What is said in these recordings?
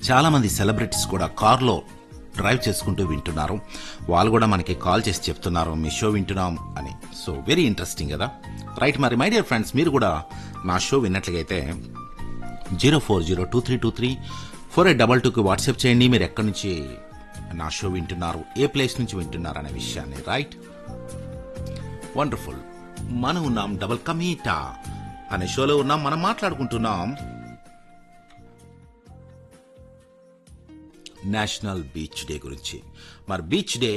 చాలా మంది సెలబ్రిటీస్ కూడా కార్లో డ్రైవ్ చేసుకుంటూ వింటున్నారు వాళ్ళు కూడా మనకి కాల్ చేసి చెప్తున్నారు మీ షో వింటున్నాం అని సో వెరీ ఇంట్రెస్టింగ్ కదా రైట్ మరి మై డియర్ ఫ్రెండ్స్ మీరు కూడా నా షో విన్నట్లయితే zero four zero two three two three four eight double టూకి వాట్సాప్ చేయండి మీరు ఎక్కడి నుంచి నా షో వింటున్నారు ఏ ప్లేస్ నుంచి వింటున్నారు అనే విషయాన్ని రైట్ వండర్ఫుల్ మనం ఉన్నాం డబల్ కమీటా అనే షోలో ఉన్నాం మనం మాట్లాడుకుంటున్నాం నేషనల్ బీచ్ డే గురించి మరి బీచ్ డే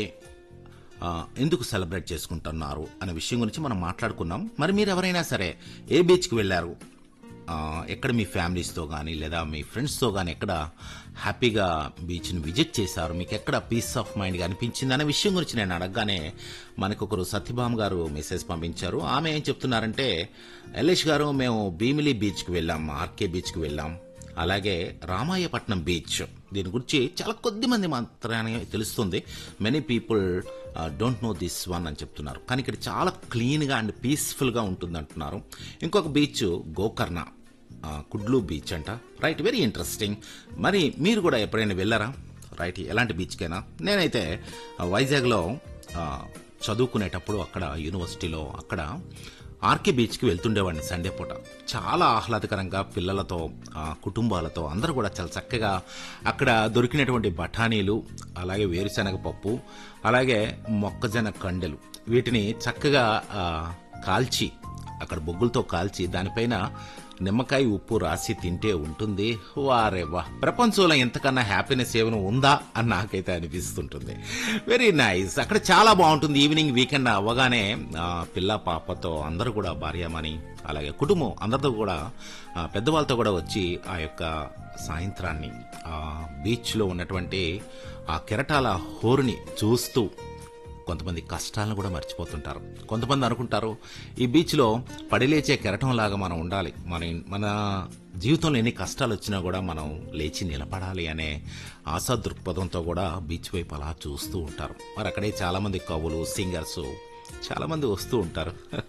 ఆ, ఎందుకు సెలబ్రేట్ చేసుకుంటున్నారు అనే విషయం గురించి మనం మాట్లాడుకున్నాం మరి మీరు ఎవరైనా సరే ఏ బీచ్కి వెళ్ళారు ఆ, ఎక్కడ మీ ఫ్యామిలీస్తో కానీ లేదా మీ ఫ్రెండ్స్తో కానీ ఎక్కడ హ్యాపీగా బీచ్ని విజిట్ చేశారు మీకు ఎక్కడ పీస్ ఆఫ్ మైండ్గా అనిపించింది అనే విషయం గురించి నేను అడగగానే మనకొకరు సత్యభామ గారు మెసేజ్ పంపించారు ఆమె ఏం చెప్తున్నారంటే ఎల్లేష్ గారు మేము భీమిలి బీచ్కి వెళ్ళాం ఆర్కే బీచ్కి వెళ్ళాం అలాగే రామాయపట్నం బీచ్ దీని గురించి చాలా కొద్ది మంది మాత్రమే తెలుస్తుంది many people don't know this one అని చెప్తున్నారు కానీ ఇక్కడ చాలా క్లీన్గా అండ్ పీస్ఫుల్గా ఉంటుంది అంటున్నారు ఇంకొక బీచ్ గోకర్ణ ఆ, కుడ్లు బీచ్ అంట రైట్ వెరీ ఇంట్రెస్టింగ్ మరి మీరు కూడా ఎప్పుడైనా వెళ్ళారా రైట్ ఎలాంటి బీచ్కైనా నేనైతే ఆ, వైజాగ్లో ఆ, చదువుకునేటప్పుడు అక్కడ యూనివర్సిటీలో అక్కడ ఆర్కే బీచ్కి వెళ్తుండేవాడిని సండే పూట చాలా ఆహ్లాదకరంగా పిల్లలతో ఆ, కుటుంబాలతో అందరూ కూడా చాలా చక్కగా అక్కడ దొరికినటువంటి బఠానీలు అలాగే వేరుశనగ పప్పు అలాగే మొక్కజొన్న కండెలు వీటిని చక్కగా ఆ, కాల్చి అక్కడ బొగ్గులతో కాల్చి దానిపైన నిమ్మకాయ ఉప్పు రాసి తింటే ఉంటుంది వారే వా ప్రపంచంలో ఎంతకన్నా హ్యాపీనెస్ ఏమైనా ఉందా అని నాకైతే అనిపిస్తుంటుంది వెరీ నైస్ అక్కడ చాలా బాగుంటుంది ఈవినింగ్ వీకెండ్ అవ్వగానే ఆ, పిల్ల పాపతో అందరూ కూడా భార్యమని అలాగే కుటుంబం అందరితో కూడా ఆ, పెద్దవాళ్ళతో కూడా వచ్చి ఆ యొక్క సాయంత్రాన్ని ఆ బీచ్లో ఉన్నటువంటి ఆ కెరటాల హోరుని చూస్తూ కొంతమంది కష్టాలను కూడా మర్చిపోతుంటారు కొంతమంది అనుకుంటారు ఈ బీచ్లో పడిలేచే కెరటం లాగా మనం ఉండాలి మన మన జీవితంలో ఎన్ని కష్టాలు వచ్చినా కూడా మనం లేచి నిలబడాలి అనే ఆశా దృక్పథంతో కూడా బీచ్ వైపు అలా చూస్తూ ఉంటారు మరి అక్కడే చాలా మంది కవులు సింగర్స్ చాలా మంది వస్తూ ఉంటారు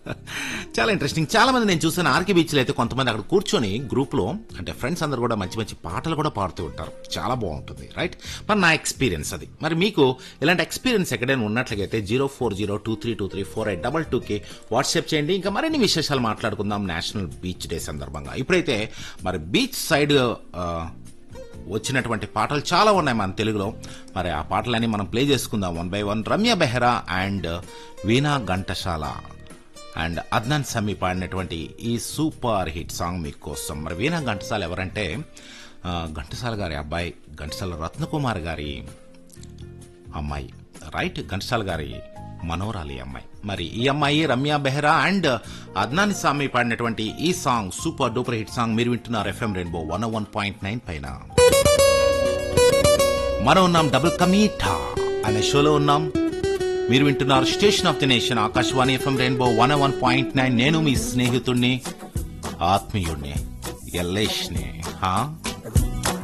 చాలా ఇంట్రెస్టింగ్ చాలా మంది నేను చూసాను ఆర్కే బీచ్ లో అయితే కొంతమంది అక్కడ కూర్చొని గ్రూప్ లో అంటే ఫ్రెండ్స్ అందరు కూడా మంచి మంచి పాటలు కూడా పాడుతూ ఉంటారు చాలా బాగుంటుంది రైట్ మరి నా ఎక్స్పీరియన్స్ అది మరి మీకు ఇలాంటి ఎక్స్పీరియన్స్ ఎక్కడైనా ఉన్నట్లయితే zero four zero two three two three four eight double two కి వాట్సాప్ చేయండి ఇంకా మరిన్ని విశేషాలు మాట్లాడుకుందాం నేషనల్ బీచ్ డే సందర్భంగా ఇప్పుడైతే మరి బీచ్ సైడ్ వచ్చినటువంటి పాటలు చాలా ఉన్నాయి మన తెలుగులో మరి ఆ పాటలన్నీ మనం ప్లే చేసుకుందాం one by one Ramya Behara and Veena Ghantasala and Adnan Sami పాడినటువంటి ఈ సూపర్ హిట్ సాంగ్ మీకోసం మరి వీణా ఘంటసాల ఎవరంటే ఆ, ఘంటసాల గారి అబ్బాయి ఘంటసాల రత్నకుమార్ గారి అమ్మాయి రైట్ ఘంటసాల గారి మనోరాలి అమ్మాయి మరి ఈ అమ్మాయి రమ్య బెహ్రా అండ్ అద్నాని స్వామి పాడినటువంటి ఈ song super duper hit song మీరు వింటున్నారు FM rainbow one one point nine పైన మనం ఉన్నాం డబుల్ కమీఠా అనే షోలో ఉన్నాం మీరు వింటున్నారు station of the nation Akashvani FM rainbow one one point nine నేను మీ స్నేహితుడిని ఆత్మీయుడిని ఎల్లేష్ని హా